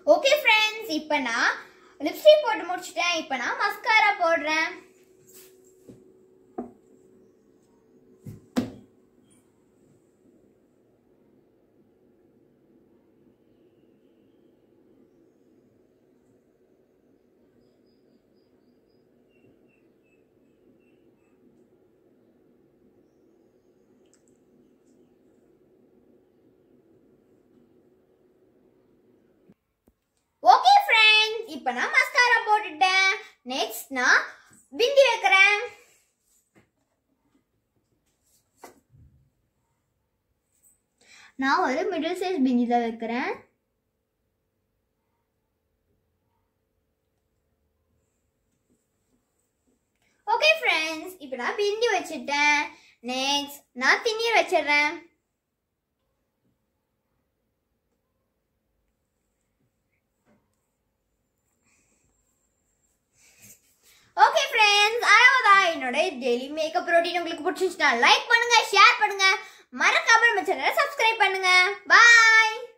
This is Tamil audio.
ஓகே ஃப்ரெண்ட்ஸ் இப்போ நான் லிப்ஸ்டிக் போட்டு முடிச்சிட்டேன் இப்போ நான் மஸ்காரா போடுறேன் ஓகே ஃப்ரெண்ட்ஸ் இப்போ நான் மஸ்காரா போட்டுட்டேன் நெக்ஸ்ட் நான் பிந்தி வைக்கிறேன் நான் ஒரு மிடில் சைஸ் பிந்தி தான் வைக்கிறேன் ஓகே ஃப்ரெண்ட்ஸ் இப்போ நான் பிந்தி வச்சுட்டேன் நெக்ஸ்ட் நான் திண்ணீர் வச்சிடுறேன் ஓகே ஃப்ரெண்ட்ஸ் அவ்வளவுதான் என்னோட டெய்லி மேக்கப் ரொட்டீன் உங்களுக்கு பிடிச்சிருச்சுன்னா லைக் பண்ணுங்க ஷேர் பண்ணுங்க மறக்காம நம்ம சேனலை சப்ஸ்கிரைப் பண்ணுங்க பாய்